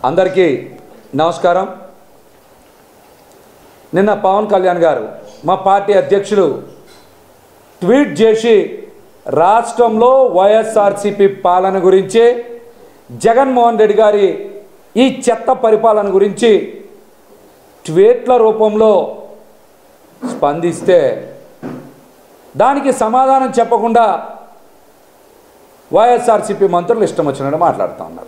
అందరికీ నమస్కారం నిన్న పవన్ కళ్యాణ్ గారు మా పార్టీ అధ్యక్షులు ట్వీట్ చేసి రాష్ట్రంలో వైఎస్ఆర్సిపి పాలన గురించి జగన్మోహన్ రెడ్డి గారి ఈ చెత్త పరిపాలన గురించి ట్వీట్ల రూపంలో స్పందిస్తే దానికి సమాధానం చెప్పకుండా వైఎస్ఆర్సీపీ మంత్రులు ఇష్టం వచ్చినట్టు మాట్లాడుతూ ఉన్నారు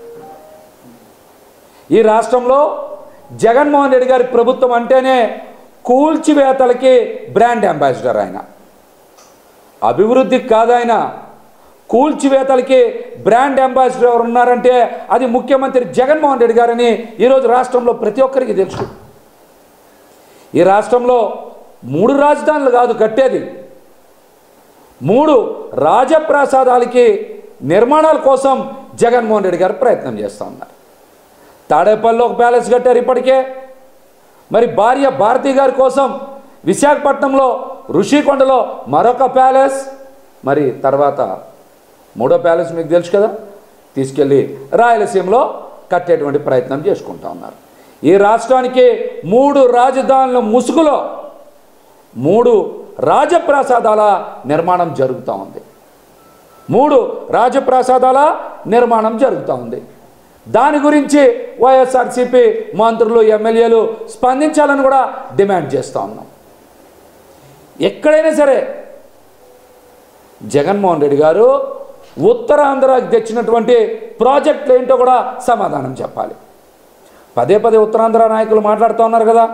ఈ రాష్ట్రంలో జగన్మోహన్ రెడ్డి గారి ప్రభుత్వం అంటేనే కూల్చివేతలకి బ్రాండ్ అంబాసిడర్ ఆయన అభివృద్ధికి కాదాయన కూల్చివేతలకి బ్రాండ్ అంబాసిడర్ ఎవరు ఉన్నారంటే అది ముఖ్యమంత్రి జగన్మోహన్ రెడ్డి గారని ఈరోజు రాష్ట్రంలో ప్రతి ఒక్కరికి తెలుసు ఈ రాష్ట్రంలో మూడు రాజధానులు కాదు కట్టేది మూడు రాజప్రాసాదాలకి నిర్మాణాల కోసం జగన్మోహన్ రెడ్డి గారు ప్రయత్నం చేస్తూ ఉన్నారు తాడేపల్లిలో ఒక ప్యాలెస్ కట్టారు ఇప్పటికే మరి భార్య భారతి గారి కోసం విశాఖపట్నంలో ఋషికొండలో మరొక ప్యాలెస్ మరి తర్వాత మూడో ప్యాలెస్ మీకు తెలుసు కదా తీసుకెళ్ళి రాయలసీమలో కట్టేటువంటి ప్రయత్నం చేసుకుంటా ఉన్నారు ఈ రాష్ట్రానికి మూడు రాజధానుల ముసుగులో మూడు రాజప్రాసాదాల నిర్మాణం జరుగుతూ ఉంది మూడు రాజప్రాసాదాల నిర్మాణం జరుగుతూ ఉంది దాని గురించి వైఎస్ఆర్సీపీ మంత్రులు ఎమ్మెల్యేలు స్పందించాలని కూడా డిమాండ్ చేస్తూ ఉన్నాం ఎక్కడైనా సరే జగన్మోహన్ రెడ్డి గారు ఉత్తరాంధ్రకి తెచ్చినటువంటి ప్రాజెక్టులు ఏంటో కూడా సమాధానం చెప్పాలి పదే పదే ఉత్తరాంధ్ర నాయకులు మాట్లాడుతూ ఉన్నారు కదా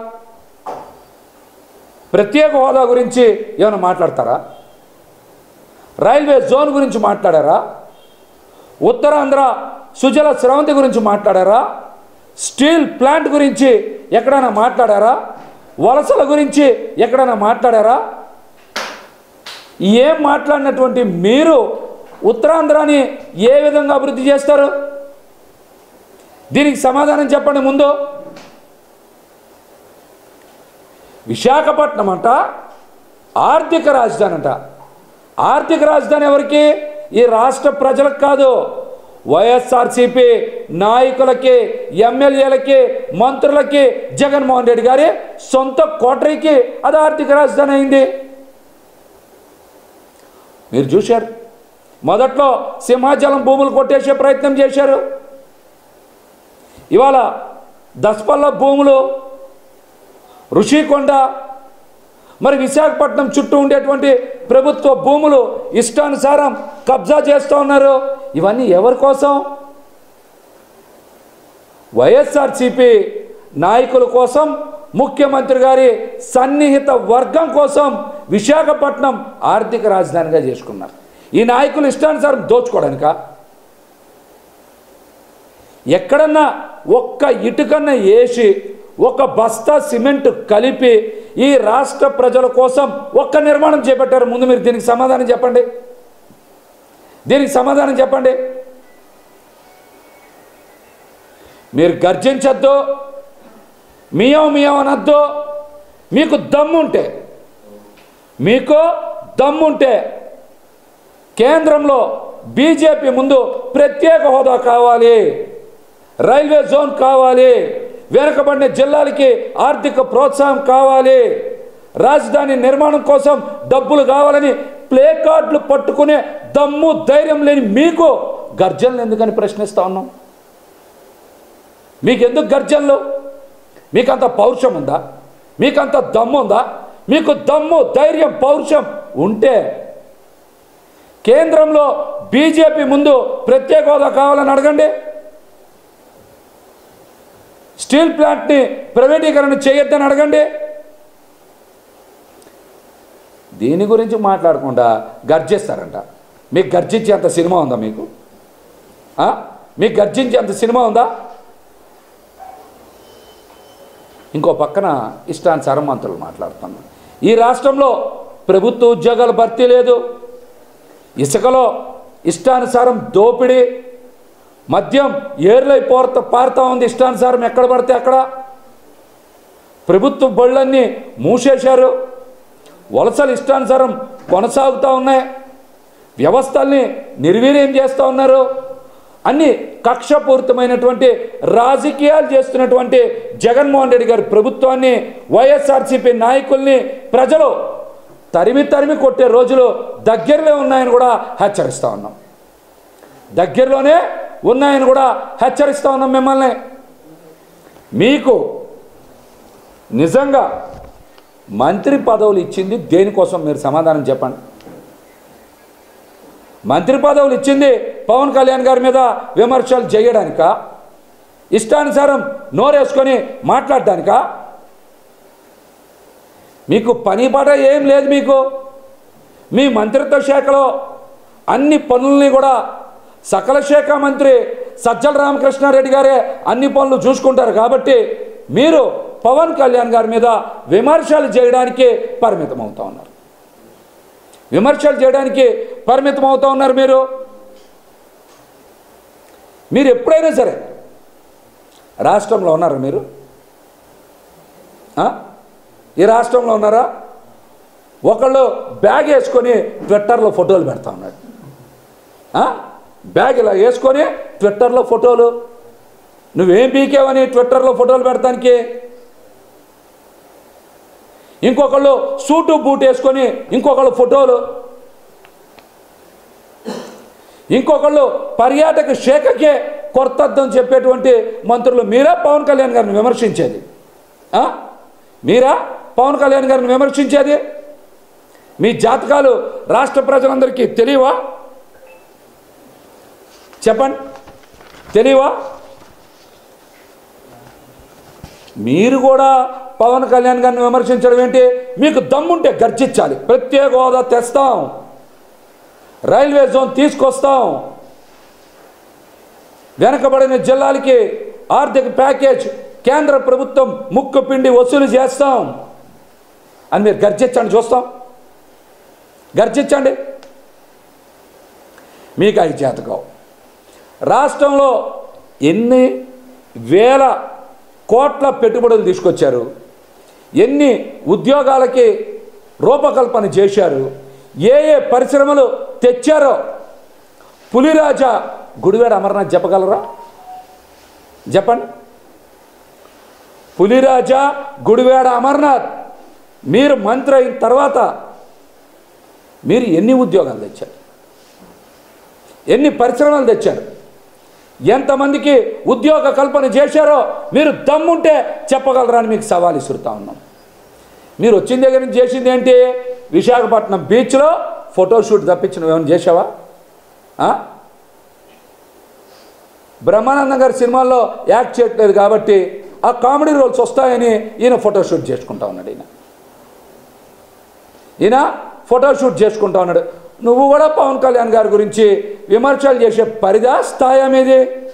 ప్రత్యేక హోదా గురించి ఏమైనా మాట్లాడతారా రైల్వే జోన్ గురించి మాట్లాడారా ఉత్తరాంధ్ర సుజల స్రవంతి గురించి మాట్లాడారా స్టీల్ ప్లాంట్ గురించి ఎక్కడైనా మాట్లాడారా వలసల గురించి ఎక్కడైనా మాట్లాడారా ఏం మాట్లాడినటువంటి మీరు ఉత్తరాంధ్రాని ఏ విధంగా అభివృద్ధి చేస్తారు దీనికి సమాధానం చెప్పండి ముందు విశాఖపట్నం అంట ఆర్థిక రాజధాని అంట ఆర్థిక రాజధాని ఎవరికి ఈ రాష్ట్ర ప్రజలకు కాదు వైఎస్ఆర్సీపీ నాయకులకి ఎమ్మెల్యేలకి మంత్రులకి జగన్మోహన్ రెడ్డి గారి సొంత కోటరీకి అది ఆర్థిక రాజధాని అయింది మీరు చూశారు మొదట్లో సింహాచలం భూములు కొట్టేసే ప్రయత్నం చేశారు ఇవాళ దస్పల్ల భూములు ఋషికొండ మరి విశాఖపట్నం చుట్టూ ఉండేటువంటి ప్రభుత్వ భూములు ఇష్టానుసారం కబ్జా చేస్తూ ఉన్నారు ఇవన్నీ ఎవరి కోసం వైఎస్ఆర్సిపి నాయకుల కోసం ముఖ్యమంత్రి గారి సన్నిహిత వర్గం కోసం విశాఖపట్నం ఆర్థిక రాజధానిగా చేసుకున్నారు ఈ నాయకులు ఇష్టానుసారం దోచుకోవడానిక ఎక్కడన్నా ఒక్క ఇటుకన్న వేసి ఒక బస్తా సిమెంట్ కలిపి ఈ రాష్ట్ర ప్రజల కోసం ఒక్క నిర్మాణం చేపట్టారు ముందు మీరు దీనికి సమాధానం చెప్పండి దీనికి సమాధానం చెప్పండి మీరు గర్జించద్దు మియం మియం అనొద్దు మీకు దమ్ముంటే మీకు దమ్ముంటే కేంద్రంలో బీజేపీ ముందు ప్రత్యేక హోదా కావాలి రైల్వే జోన్ కావాలి వెనుకబడిన జిల్లాలకి ఆర్థిక ప్రోత్సాహం కావాలి రాజధాని నిర్మాణం కోసం డబ్బులు కావాలని ప్లే కార్డులు పట్టుకునే దమ్ము ధైర్యం లేని మీకు గర్జనలు ఎందుకని ప్రశ్నిస్తా ఉన్నాం మీకు ఎందుకు గర్జనలు మీకంత పౌరుషం ఉందా మీకంత దమ్ము ఉందా మీకు దమ్ము ధైర్యం పౌరుషం ఉంటే కేంద్రంలో బీజేపీ ముందు ప్రత్యేక హోదా కావాలని అడగండి స్టీల్ ప్లాంట్ని ప్రైవేటీకరణ చేయొద్దని అడగండి దీని గురించి మాట్లాడకుండా గర్జిస్తారంట మీకు గర్జించేంత సినిమా ఉందా మీకు ఆ? మీకు గర్జించేంత సినిమా ఉందా ఇంకో పక్కన ఇష్టానుసారం మంత్రులు మాట్లాడుతున్నాం ఈ రాష్ట్రంలో ప్రభుత్వ ఉద్యోగాల భర్తీ లేదు ఇసుకలో ఇష్టానుసారం దోపిడీ మద్యం ఏర్లై పోర్త పారుతూ ఉంది ఇష్టానుసారం ఎక్కడ పడితే అక్కడ ప్రభుత్వ బళ్ళన్నీ మూసేశారు వలసలు ఇష్టానుసారం కొనసాగుతూ ఉన్నాయి వ్యవస్థల్ని నిర్వీర్యం చేస్తూ ఉన్నారు అన్ని కక్షపూరితమైనటువంటి రాజకీయాలు చేస్తున్నటువంటి జగన్మోహన్ రెడ్డి గారి ప్రభుత్వాన్ని వైఎస్ఆర్సీపీ నాయకుల్ని ప్రజలు తరిమి తరిమి కొట్టే రోజులు దగ్గరలో ఉన్నాయని కూడా హెచ్చరిస్తూ ఉన్నాం దగ్గరలోనే ఉన్నాయని కూడా హెచ్చరిస్తూ ఉన్నాం మిమ్మల్ని మీకు నిజంగా మంత్రి పదవులు ఇచ్చింది దేనికోసం మీరు సమాధానం చెప్పండి మంత్రి పదవులు ఇచ్చింది పవన్ కళ్యాణ్ గారి మీద విమర్శలు చేయడానిక ఇష్టానుసారం నోరేసుకొని మాట్లాడడానిక మీకు పని పాట ఏం లేదు మీకు మీ మంత్రిత్వ శాఖలో అన్ని పనుల్ని కూడా సకల శాఖ మంత్రి సజ్జల రామకృష్ణారెడ్డి గారే అన్ని పనులు చూసుకుంటారు కాబట్టి మీరు పవన్ కళ్యాణ్ గారి మీద విమర్శలు చేయడానికి పరిమితం అవుతా ఉన్నారు విమర్శలు చేయడానికి పరిమితం అవుతా ఉన్నారు మీరు మీరు ఎప్పుడైనా సరే రాష్ట్రంలో ఉన్నారా మీరు ఆ? ఈ రాష్ట్రంలో ఉన్నారా ఒకళ్ళు బ్యాగ్ వేసుకొని ట్విట్టర్లో ఫోటోలు పెడతా ఉన్నాడు ఆ? బ్యాగ్ ఇలా వేసుకొని ట్విట్టర్లో ఫోటోలు నువ్వేం పీకేవని ట్విట్టర్లో ఫోటోలు పెడతానికి ఇంకొకళ్ళు సూటు బూట్ వేసుకొని ఇంకొకళ్ళు ఫోటోలు ఇంకొకళ్ళు పర్యాటక శాఖకే కొత్తద్దం చెప్పేటువంటి మంత్రులు మీరా పవన్ కళ్యాణ్ గారిని విమర్శించేది ఆ? మీరా పవన్ కళ్యాణ్ గారిని విమర్శించేది మీ జాతకాలు రాష్ట్ర ప్రజలందరికీ తెలియవా చెప్పండి తెలియవా మీరు కూడా పవన్ కళ్యాణ్ గారిని విమర్శించడం ఏంటి మీకు దమ్ముంటే గర్జించాలి ప్రత్యేక హోదా తెస్తాం రైల్వే జోన్ తీసుకొస్తాం వెనకబడిన జిల్లాలకి ఆర్థిక ప్యాకేజ్ కేంద్ర ప్రభుత్వం ముక్కు పిండి వసూలు చేస్తాం అని మీరు గర్జించండి చూస్తాం గర్జించండి మీకు అవి చేతకావు రాష్ట్రంలో ఎన్ని వేల కోట్ల పెట్టుబడులు తీసుకొచ్చారు ఎన్ని ఉద్యోగాలకి రూపకల్పన చేశారు ఏ ఏ పరిశ్రమలు తెచ్చారో పులిరాజా గుడివాడ అమర్నాథ్ చెప్పగలరా చెప్పండి పులిరాజా గుడివాడ అమర్నాథ్ మీరు మంత్రి అయిన తర్వాత మీరు ఎన్ని ఉద్యోగాలు తెచ్చారు ఎన్ని పరిశ్రమలు తెచ్చారు ఎంతమందికి ఉద్యోగ కల్పన చేశారో మీరు దమ్ముంటే చెప్పగలరా అని మీకు సవాల్ ఇసురుతా ఉన్నాం మీరు వచ్చిన దగ్గర నుంచి చేసింది ఏంటి విశాఖపట్నం బీచ్లో ఫోటోషూట్ తప్పించి నువ్వేమైనా చేసావా ఆ? బ్రహ్మానందం గారి సినిమాల్లో యాక్ట్ చేయట్లేదు కాబట్టి ఆ కామెడీ రోల్స్ వస్తాయని ఈయన ఫోటోషూట్ చేసుకుంటా ఉన్నాడు ఈయన ఈయన ఫోటోషూట్ చేసుకుంటా ఉన్నాడు నువ్వు కూడా పవన్ కళ్యాణ్ గారి గురించి విమర్శలు చేసే పరిదా స్థాయి మీది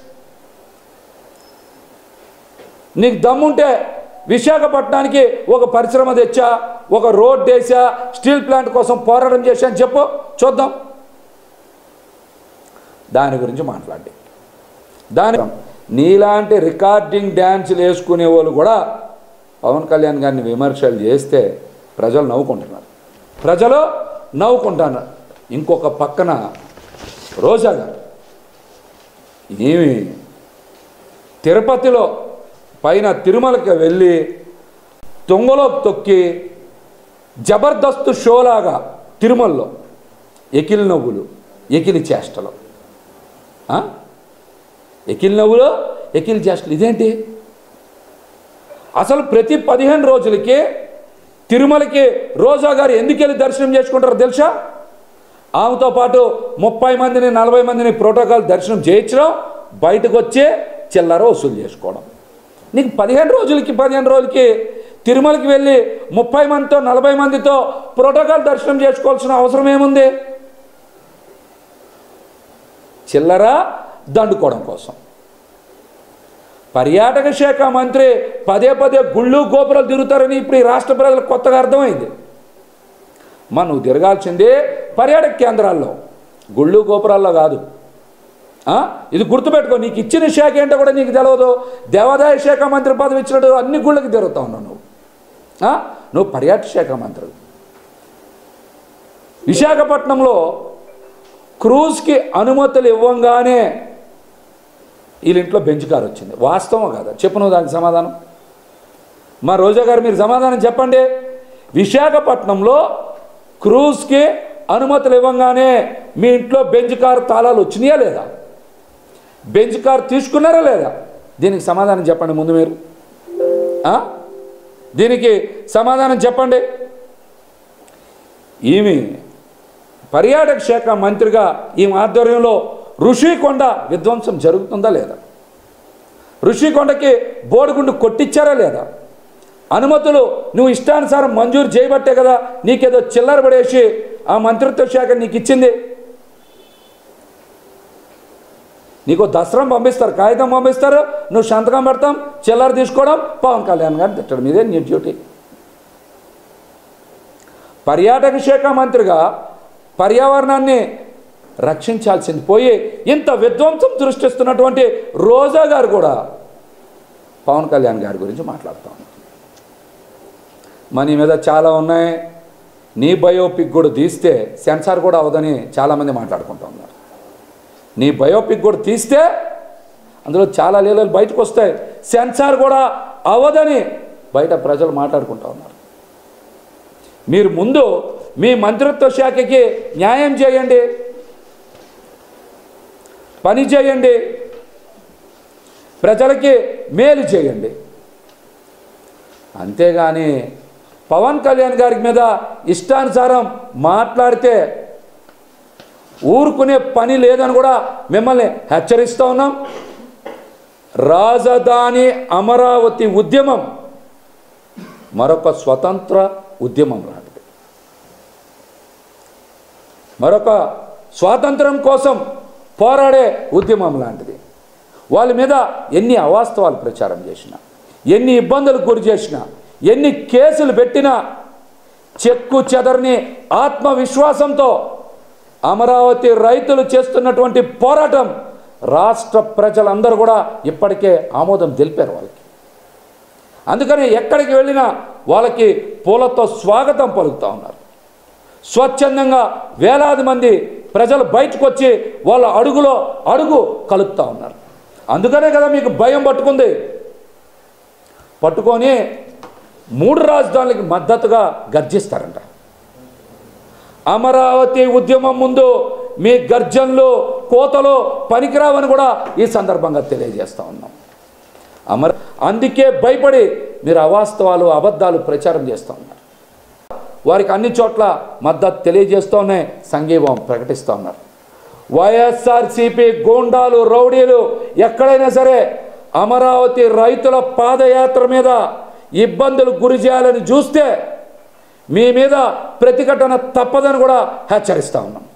నీకు దమ్ముంటే విశాఖపట్నానికి ఒక పరిశ్రమ తెచ్చా ఒక రోడ్ వేసా స్టీల్ ప్లాంట్ కోసం పోరాటం చేశా అని చెప్పు చూద్దాం దాని గురించి మాట్లాడి దాని నీలాంటి రికార్డింగ్ డ్యాన్సులు వేసుకునే వాళ్ళు కూడా పవన్ కళ్యాణ్ గారిని విమర్శలు చేస్తే ప్రజలు నవ్వుకుంటున్నారు ప్రజలు నవ్వుకుంటున్నారు ఇంకొక పక్కన రోజా గారు ఏమి తిరుపతిలో పైన తిరుమలకి వెళ్ళి తొంగలో తొక్కి జబర్దస్త్ షోలాగా తిరుమలలో ఎకిలి నవ్వులు ఎకిలి చేష్టలు ఆ? ఎకిలి నవ్వులు ఎకిలి చేష్టలు ఇదేంటి అసలు ప్రతి పదిహేను రోజులకి తిరుమలకి రోజా గారు ఎందుకు వెళ్ళి దర్శనం చేసుకుంటారో తెలుసా ఆమెతో పాటు ముప్పై మందిని నలభై మందిని ప్రోటోకాల్ దర్శనం చేయించడం బయటకు వచ్చి చిల్లర వసూలు చేసుకోవడం నీకు పదిహేను రోజులకి పదిహేను రోజులకి తిరుమలకి వెళ్ళి ముప్పై మందితో నలభై మందితో ప్రోటోకాల్ దర్శనం చేసుకోవాల్సిన అవసరం ఏముంది చిల్లర దండుకోవడం కోసం పర్యాటక శాఖ మంత్రి పదే పదే గుళ్ళు గోపురాలు తిరుగుతారని ఇప్పుడు ఈ రాష్ట్ర ప్రజలకు కొత్తగా అర్థమైంది మన నువ్వు తిరగాల్సిందే పర్యాటక కేంద్రాల్లో గుళ్ళు గోపురాల్లో కాదు ఆ? ఇది గుర్తుపెట్టుకో నీకు ఇచ్చిన శాఖ ఏంటో కూడా నీకు తెలియదు దేవాదాయ శాఖ మంత్రి పదవి ఇచ్చినట్టు అన్ని గుళ్ళకి తిరుగుతా ఉన్నావు నువ్వు ఆ? నువ్వు పర్యాటక శాఖ మంత్రి విశాఖపట్నంలో క్రూజ్కి అనుమతులు ఇవ్వంగానే వీళ్ళ ఇంట్లో బెంచ్ కార్ వచ్చింది వాస్తవం కదా చెప్పు నువ్వు దానికి సమాధానం మా రోజా గారు మీరు సమాధానం చెప్పండి విశాఖపట్నంలో క్రూజ్కి అనుమతులు ఇవ్వగానే మీ ఇంట్లో బెంచ్ కార్ తాళాలు వచ్చినాయా లేదా బెంచ్ కార్ తీసుకున్నారా లేదా దీనికి సమాధానం చెప్పండి ముందు మీరు ఆ? దీనికి సమాధానం చెప్పండి ఈమె పర్యాటక శాఖ మంత్రిగా ఈమె ఆధ్వర్యంలో ఋషికొండ విధ్వంసం జరుగుతుందా లేదా ఋషికొండకి బోడిగుండు కొట్టించారా లేదా అనుమతులు నువ్వు ఇష్టానుసారం మంజూరు చేయబట్టే కదా నీకేదో చిల్లర పడేసి ఆ మంత్రిత్వ శాఖ నీకు ఇచ్చింది నీకు దసరం పంపిస్తారు కాగితం పంపిస్తారు నువ్వు సంతకం పెడతాం చిల్లర తీసుకోవడం పవన్ కళ్యాణ్ గారిని తిట్టడం మీదే నీ డ్యూటీ పర్యాటక శాఖ మంత్రిగా పర్యావరణాన్ని రక్షించాల్సింది పోయి ఇంత విధ్వంసం సృష్టిస్తున్నటువంటి రోజా గారు కూడా పవన్ కళ్యాణ్ గారి గురించి మాట్లాడుతూ ఉన్నారు మన మీద చాలా ఉన్నాయి నీ బయోపిక్ కూడా తీస్తే సెన్సార్ కూడా అవదని చాలామంది మాట్లాడుకుంటూ ఉన్నారు నీ బయోపిక్ కూడా తీస్తే అందులో చాలా లీలలు బయటకు వస్తాయి సెన్సార్ కూడా అవదని బయట ప్రజలు మాట్లాడుకుంటూ ఉన్నారు మీరు ముందు మీ మంత్రిత్వ శాఖకి న్యాయం చేయండి పని చేయండి ప్రజలకి మేలు చేయండి అంతేగాని పవన్ కళ్యాణ్ గారి మీద ఇష్టానుసారం మాట్లాడితే ఊరుకునే పని లేదని కూడా మిమ్మల్ని హెచ్చరిస్తూ ఉన్నాం రాజధాని అమరావతి ఉద్యమం మరొక స్వతంత్ర ఉద్యమం లాంటిది మరొక స్వాతంత్రం కోసం పోరాడే ఉద్యమం లాంటిది వాళ్ళ మీద ఎన్ని అవాస్తవాలు ప్రచారం చేసినా ఎన్ని ఇబ్బందులకు గురి చేసినా ఎన్ని కేసులు పెట్టినా చెక్కు చెదరని ఆత్మవిశ్వాసంతో అమరావతి రైతులు చేస్తున్నటువంటి పోరాటం రాష్ట్ర ప్రజలందరూ కూడా ఇప్పటికే ఆమోదం తెలిపారు వాళ్ళకి అందుకని ఎక్కడికి వెళ్ళినా వాళ్ళకి పూలతో స్వాగతం పలుకుతూ ఉన్నారు స్వచ్ఛందంగా వేలాది మంది ప్రజలు బయటకు వచ్చి వాళ్ళ అడుగులో అడుగు కలుపుతూ ఉన్నారు అందుకనే కదా మీకు భయం పట్టుకుంది పట్టుకొని మూడు రాజధానులకి మద్దతుగా గర్జిస్తారంట అమరావతి ఉద్యమం ముందు మీ గర్జనలు కోతలు పనికిరావని కూడా ఈ సందర్భంగా తెలియజేస్తా ఉన్నాం అమర అందుకే భయపడి మీరు అవాస్తవాలు అబద్ధాలు ప్రచారం చేస్తూ ఉన్నారు వారికి అన్ని చోట్ల మద్దతు తెలియజేస్తూనే సంఘీభావం ప్రకటిస్తూ ఉన్నారు వైఎస్ఆర్సిపి గూండాలు రౌడీలు ఎక్కడైనా సరే అమరావతి రైతుల పాదయాత్ర మీద ఇబ్బందులు గురి చేయాలని చూస్తే మీ మీద ప్రతిఘటన తప్పదని కూడా హెచ్చరిస్తా ఉన్నాం